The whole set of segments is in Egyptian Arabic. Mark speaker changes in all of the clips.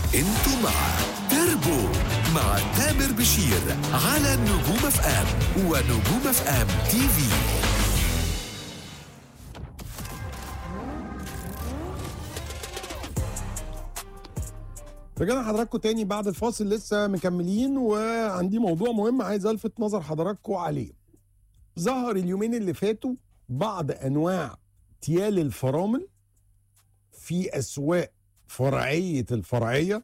Speaker 1: انتوا مع تربو مع تامر بشير على نجوم اف ام ونجوم اف ام تي في
Speaker 2: رجعنا حضراتكم تاني بعد الفاصل لسه مكملين وعندي موضوع مهم عايز الفت نظر حضراتكم عليه ظهر اليومين اللي فاتوا بعض انواع تيال الفرامل في اسواق فرعيه الفرعيه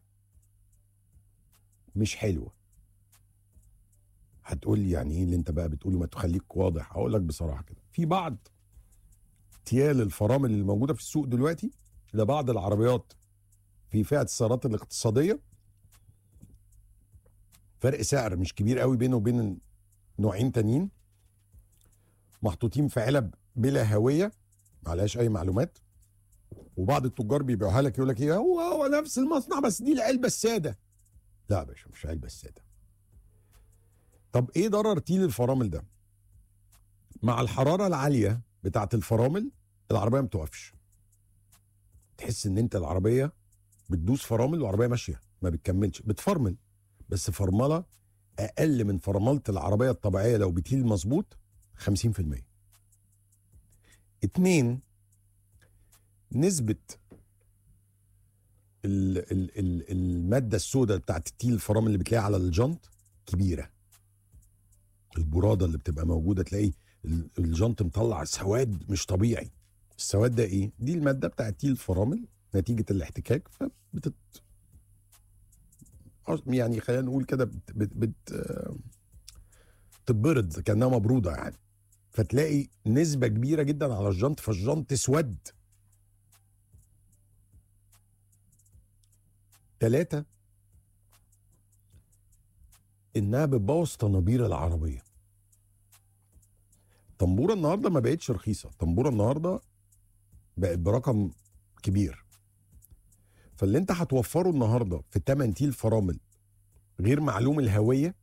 Speaker 2: مش حلوه هتقول لي يعني ايه اللي انت بقى بتقوله ما تخليك واضح هقول لك بصراحه كده في بعض تيال الفرامل اللي موجوده في السوق دلوقتي لبعض العربيات في فئه السيارات الاقتصاديه فرق سعر مش كبير قوي بينه وبين نوعين تانيين محطوطين في علب بلا هويه معلهاش اي معلومات وبعض التجار بيبيعوها لك يقول لك ايه هو هو نفس المصنع بس دي العلبه الساده لا يا باشا مش علبه الساده طب ايه ضرر تيل الفرامل ده مع الحراره العاليه بتاعه الفرامل العربيه ما بتقفش تحس ان انت العربيه بتدوس فرامل والعربيه ماشيه ما بتكملش بتفرمل بس فرمله اقل من فرمله العربيه الطبيعيه لو بتيل مظبوط 50% اتنين نسبة ال ال ال المادة السوداء بتاعت التيل الفرامل اللي بتلاقيها على الجنط كبيرة البرادة اللي بتبقى موجودة تلاقي ال- الجنط مطلع سواد مش طبيعي السواد ده ايه؟ دي المادة بتاعت تيل الفرامل نتيجة الاحتكاك فبتت يعني خلينا نقول كده بت... بت... بت... آه، تتبرد كانها مبروده يعني فتلاقي نسبه كبيره جدا على الجنط فالجنط اسود ثلاثة إنها بتبوظ طنابير العربية طنبورة النهاردة ما بقتش رخيصة طنبورة النهاردة بقت برقم كبير فاللي انت هتوفره النهاردة في تمن تيل فرامل غير معلوم الهوية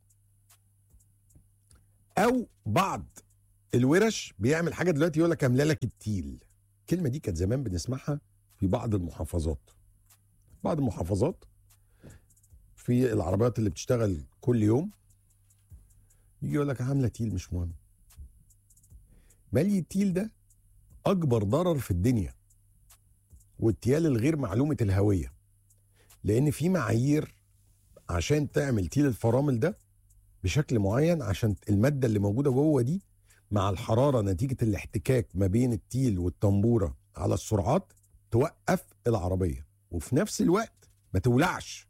Speaker 2: أو بعض الورش بيعمل حاجة دلوقتي يقول لك أملا لك التيل الكلمة دي كانت زمان بنسمعها في بعض المحافظات بعض المحافظات في العربيات اللي بتشتغل كل يوم يجي يقول لك عامله تيل مش مهم مالي التيل ده اكبر ضرر في الدنيا والتيال الغير معلومه الهويه لان في معايير عشان تعمل تيل الفرامل ده بشكل معين عشان الماده اللي موجوده جوه دي مع الحراره نتيجه الاحتكاك ما بين التيل والطنبوره على السرعات توقف العربيه وفي نفس الوقت ما تولعش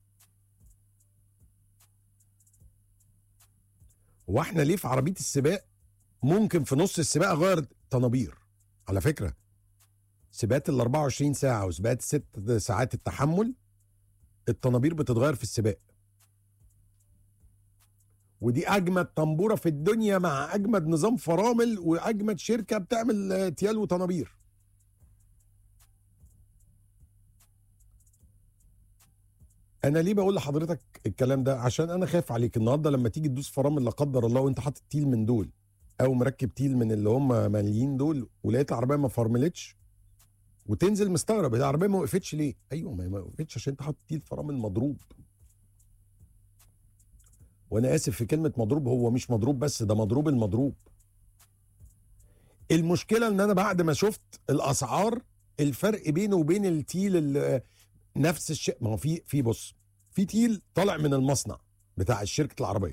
Speaker 2: هو احنا ليه في عربيه السباق ممكن في نص السباق اغير طنابير على فكره سباقات ال 24 ساعه وسباقات الست ساعات التحمل الطنابير بتتغير في السباق ودي اجمد طنبوره في الدنيا مع اجمد نظام فرامل واجمد شركه بتعمل آه، تيال وطنابير انا ليه بقول لحضرتك الكلام ده عشان انا خايف عليك النهارده لما تيجي تدوس فرامل لا قدر الله وانت حاطط تيل من دول او مركب تيل من اللي هم ماليين دول ولقيت العربيه ما فرملتش وتنزل مستغرب العربيه ما وقفتش ليه ايوه ما ما وقفتش عشان انت حاطط تيل فرامل مضروب وانا اسف في كلمه مضروب هو مش مضروب بس ده مضروب المضروب المشكله ان انا بعد ما شفت الاسعار الفرق بينه وبين التيل اللي نفس الشيء ما هو في في بص في تيل طالع من المصنع بتاع شركه العربيه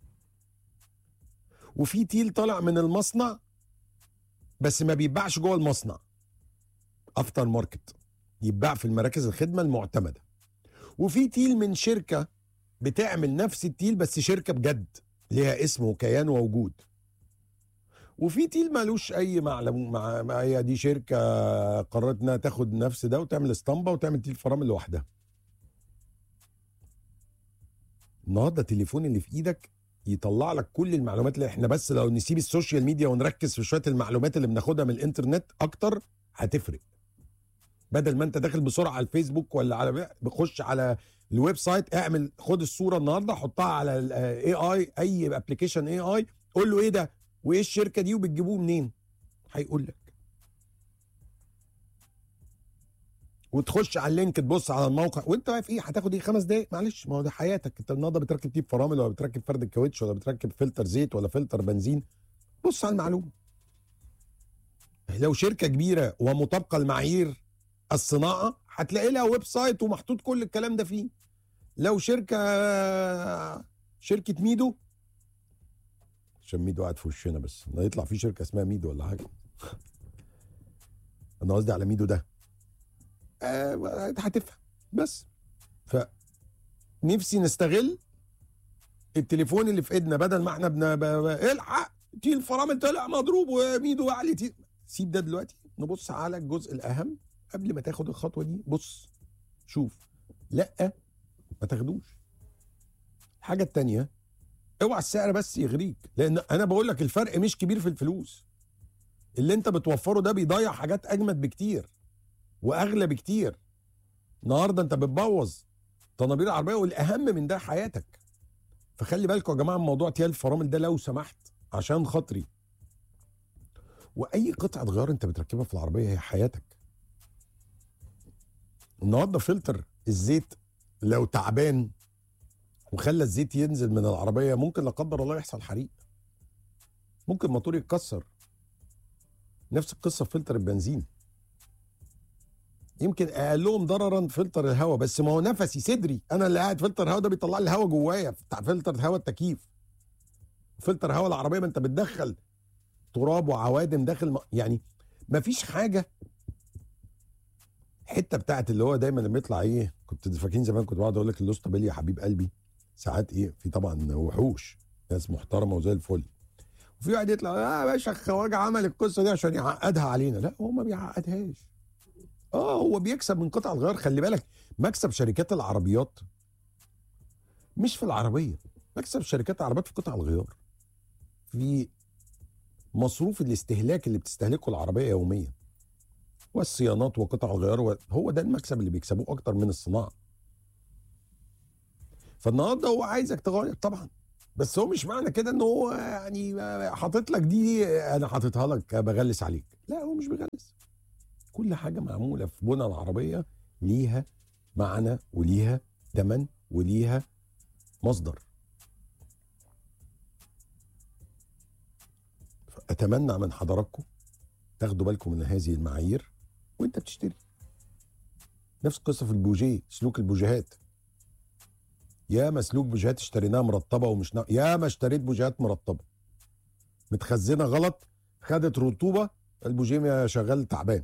Speaker 2: وفي تيل طالع من المصنع بس ما بيتباعش جوه المصنع افتر ماركت يتباع في المراكز الخدمه المعتمده وفي تيل من شركه بتعمل نفس التيل بس شركه بجد ليها اسم وكيان ووجود وفي تيل مالوش اي معلم مع مع- هي دي شركه قررت انها تاخد نفس ده وتعمل اسطمبه وتعمل تيل فرامل لوحدها النهارده التليفون اللي في ايدك يطلع لك كل المعلومات اللي احنا بس لو نسيب السوشيال ميديا ونركز في شويه المعلومات اللي بناخدها من الانترنت اكتر هتفرق بدل ما انت داخل بسرعه على الفيسبوك ولا على بخش على الويب سايت اعمل خد الصوره النهارده حطها على الاي اي اي ابلكيشن اي اي قول له ايه ده وايه الشركه دي وبتجيبوه منين هيقول لك وتخش على اللينك تبص على الموقع وانت واقف ايه هتاخد ايه خمس دقايق معلش ما هو ده حياتك انت النهارده بتركب تيب فرامل ولا بتركب فرد الكاوتش ولا بتركب فلتر زيت ولا فلتر بنزين بص على المعلومه لو شركه كبيره ومطابقه لمعايير الصناعه هتلاقي لها ويب سايت ومحطوط كل الكلام ده فيه لو شركه شركه ميدو عشان ميدو قاعد في وشنا بس ده يطلع في شركه اسمها ميدو ولا حاجه انا قصدي على ميدو ده آه هتفهم بس ف نفسي نستغل التليفون اللي في ايدنا بدل ما احنا بن... ب... ب... الحق تيل الفرامل طلع مضروب وميدو علي تيل سيب ده دلوقتي نبص على الجزء الاهم قبل ما تاخد الخطوه دي بص شوف لا ما تاخدوش الحاجه التانية اوعى السعر بس يغريك لان انا بقول لك الفرق مش كبير في الفلوس اللي انت بتوفره ده بيضيع حاجات اجمد بكتير واغلى بكتير النهارده انت بتبوظ طنابير العربيه والاهم من ده حياتك فخلي بالكم يا جماعه من موضوع تيال الفرامل ده لو سمحت عشان خاطري واي قطعه غيار انت بتركبها في العربيه هي حياتك النهارده فلتر الزيت لو تعبان وخلى الزيت ينزل من العربيه ممكن لا قدر الله يحصل حريق ممكن الموتور يتكسر نفس القصه في فلتر البنزين يمكن اقلهم ضررا فلتر الهواء بس ما هو نفسي صدري انا اللي قاعد فلتر الهواء ده بيطلع لي الهواء جوايا بتاع فلتر هواء التكييف فلتر هواء العربيه ما انت بتدخل تراب وعوادم داخل م... يعني ما فيش حاجه الحته بتاعت اللي هو دايما لما يطلع ايه كنت فاكرين زمان كنت بقعد اقول لك اللوسته بيلي يا حبيب قلبي ساعات ايه في طبعا وحوش ناس محترمه وزي الفل وفي واحد يطلع اه يا باشا الخواجه عمل القصه دي عشان يعقدها علينا لا هو ما بيعقدهاش اه هو بيكسب من قطع الغيار خلي بالك مكسب شركات العربيات مش في العربيه مكسب شركات العربيات في قطع الغيار في مصروف الاستهلاك اللي بتستهلكه العربيه يوميا والصيانات وقطع الغيار هو ده المكسب اللي بيكسبوه اكتر من الصناعه فالنهارده هو عايزك تغير طبعا بس هو مش معنى كده ان هو يعني حاطط لك دي انا حاططها لك بغلس عليك لا هو مش بيغلس كل حاجه معموله في بنى العربيه ليها معنى وليها ثمن وليها مصدر اتمنى من حضراتكم تاخدوا بالكم من هذه المعايير وانت بتشتري نفس القصه في البوجيه سلوك البوجيهات يا مسلوك بوجيهات اشتريناها مرطبه ومش نا... يا ما اشتريت بوجيهات مرطبه متخزنه غلط خدت رطوبه البوجيه شغال تعبان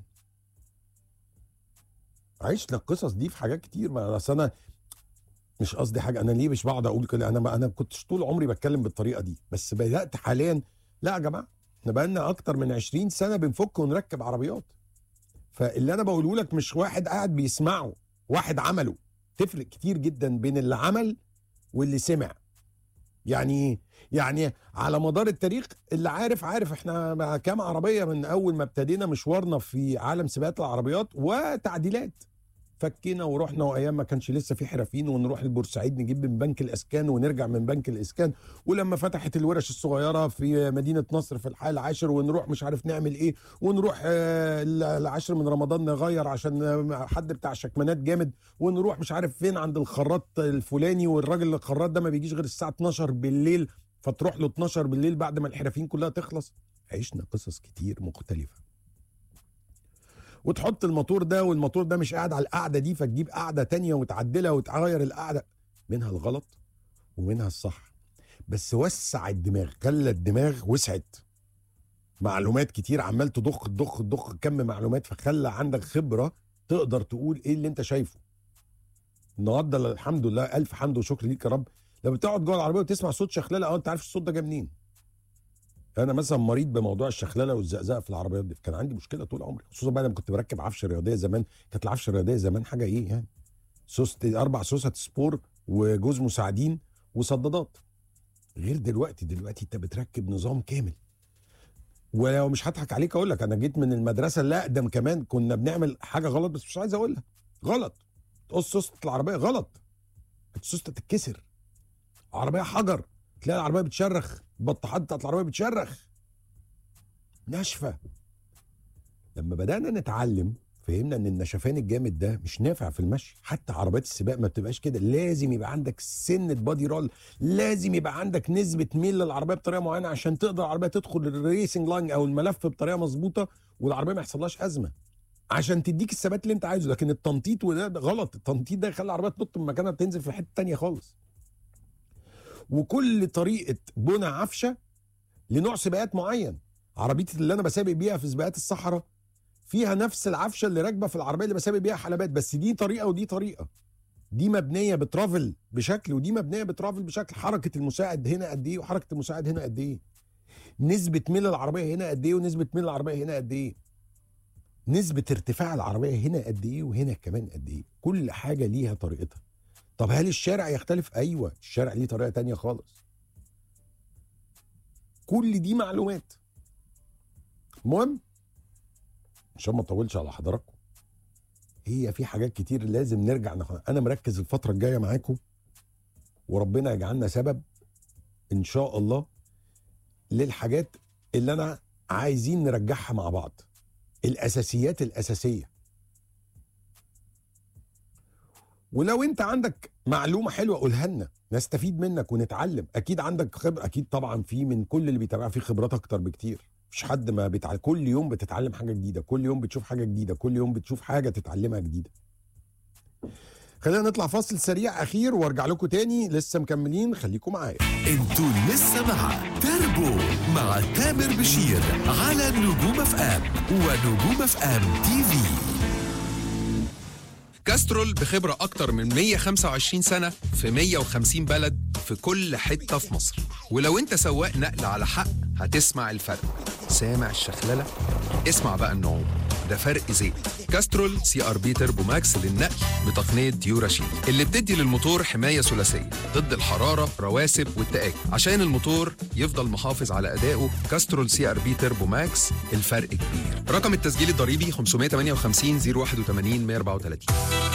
Speaker 2: عشنا القصص دي في حاجات كتير ما اصل انا مش قصدي حاجه انا ليه مش بقعد اقول كده انا ما انا كنتش طول عمري بتكلم بالطريقه دي بس بدات حاليا لا يا جماعه احنا بقالنا اكتر من 20 سنه بنفك ونركب عربيات فاللي انا بقوله لك مش واحد قاعد بيسمعه واحد عمله تفرق كتير جدا بين اللي عمل واللي سمع يعني يعني على مدار التاريخ اللي عارف عارف احنا كام عربيه من اول ما ابتدينا مشوارنا في عالم سباقات العربيات وتعديلات فكينا ورحنا وايام ما كانش لسه في حرفيين ونروح البورسعيد نجيب من بنك الاسكان ونرجع من بنك الاسكان ولما فتحت الورش الصغيره في مدينه نصر في الحي العاشر ونروح مش عارف نعمل ايه ونروح آه العاشر من رمضان نغير عشان حد بتاع شكمانات جامد ونروح مش عارف فين عند الخراط الفلاني والراجل الخراط ده ما بيجيش غير الساعه 12 بالليل فتروح له 12 بالليل بعد ما الحرفيين كلها تخلص عشنا قصص كتير مختلفه وتحط الموتور ده والموتور ده مش قاعد على القعده دي فتجيب قعده تانية وتعدلها وتغير القعده منها الغلط ومنها الصح بس وسع الدماغ خلى الدماغ وسعت معلومات كتير عمال تضخ تضخ تضخ كم معلومات فخلى عندك خبره تقدر تقول ايه اللي انت شايفه النهارده الحمد لله الف حمد وشكر ليك يا رب لما بتقعد جوه العربيه وتسمع صوت شخلله اه انت عارف الصوت ده جاي منين انا مثلا مريض بموضوع الشخلله والزقزقه في العربيات دي كان عندي مشكله طول عمري خصوصا بعد ما كنت بركب عفشه رياضيه زمان كانت العفشه الرياضيه زمان حاجه ايه يعني سوست اربع سوست سبور وجوز مساعدين وصدادات غير دلوقتي دلوقتي انت بتركب نظام كامل ولو مش هضحك عليك اقول لك انا جيت من المدرسه اللي اقدم كمان كنا بنعمل حاجه غلط بس مش عايز اقولها غلط تقص سوسته العربيه غلط السوسته تتكسر عربيه حجر تلاقي العربيه بتشرخ البطاحات بتاعت العربيه بتشرخ ناشفه لما بدانا نتعلم فهمنا ان النشفان الجامد ده مش نافع في المشي حتى عربيات السباق ما بتبقاش كده لازم يبقى عندك سنه بادي رول لازم يبقى عندك نسبه ميل للعربيه بطريقه معينه عشان تقدر العربيه تدخل الريسنج لاين او الملف بطريقه مظبوطه والعربيه ما يحصلهاش ازمه عشان تديك الثبات اللي انت عايزه لكن التنطيط وده ده غلط التنطيط ده يخلي العربيه تنط من مكانها تنزل في حته تانية خالص وكل طريقه بنى عفشه لنوع سباقات معين عربيتي اللي انا بسابق بيها في سباقات الصحراء فيها نفس العفشه اللي راكبه في العربيه اللي بسابق بيها حلبات بس دي طريقه ودي طريقه دي مبنيه بترافل بشكل ودي مبنيه بترافل بشكل حركه المساعد هنا قد ايه وحركه المساعد هنا قد ايه نسبه ميل العربيه هنا قد ايه ونسبه ميل العربيه هنا قد ايه نسبه ارتفاع العربيه هنا قد ايه وهنا كمان قد ايه كل حاجه ليها طريقتها طب هل الشارع يختلف ايوه الشارع ليه طريقه تانية خالص كل دي معلومات المهم عشان ما اطولش على حضراتكم هي في حاجات كتير لازم نرجع نخ... انا مركز الفتره الجايه معاكم وربنا يجعلنا سبب ان شاء الله للحاجات اللي انا عايزين نرجعها مع بعض الاساسيات الاساسيه ولو انت عندك معلومه حلوه قولها لنا نستفيد منك ونتعلم اكيد عندك خبره اكيد طبعا في من كل اللي بيتابع في خبرات اكتر بكتير مفيش حد ما بيتعلم كل يوم بتتعلم حاجه جديده كل يوم بتشوف حاجه جديده كل يوم بتشوف حاجه تتعلمها جديده خلينا نطلع فاصل سريع اخير وارجع لكم تاني لسه مكملين خليكم معايا
Speaker 1: انتوا لسه مع تربو مع تامر بشير على نجوم اف ام ونجوم اف ام تي في
Speaker 3: كاسترول بخبرة أكتر من 125 سنة في 150 بلد في كل حتة في مصر ولو أنت سواق نقل على حق هتسمع الفرق سامع الشخللة؟ اسمع بقى النعوم ده فرق زيت كاسترول سي ار بي تربو ماكس للنقل بتقنية ديوراشيل اللي بتدي للموتور حماية ثلاثية ضد الحرارة رواسب والتآكل عشان الموتور يفضل محافظ على أدائه كاسترول سي ار بي تربو ماكس الفرق كبير رقم التسجيل الضريبي 558 081 134